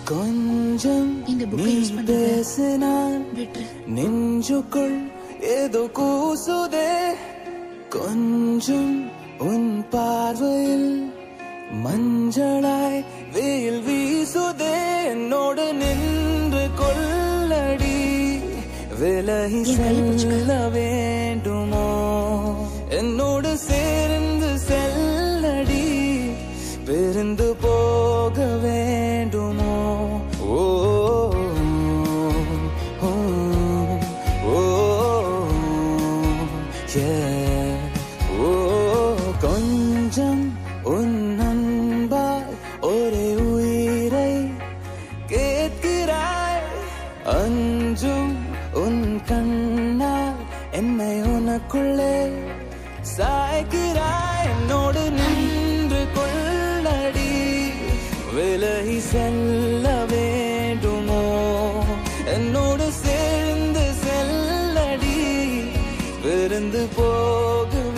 கொஞ்சம் இந்த book நீ use பண்ணுங்க. பேசினால் விட்டுரு நெஞ்சுக்குள் ஏதோ கூசுதே கொஞ்சம் உன் பார்வையில் மஞ்சளாய் வெயில் வீசுதே என்னோடு நின்று கொள்ளடி விலகி என் கையை பிடிச்சுக்க. செல்ல வேண்டுமோ என்னோடு சேர்ந்து செல்லடி பிரிந்து போக வேண்டுமோ ஓ ஓ, ஓ, yeah. ஓ கொஞ்சம் உன் அன்பால் ஒரே உயிரை கேட்கிறாய் அஞ்சும் உன் கண்ணால் என்னை உனக்குள்ளே சாய்க்கிறாய் என்னோடு நின்று கொள்ளடி விலகி செல்ல வேண்டுமோ என்னோடு சேர்ந்து செல்லடி விருந்து போக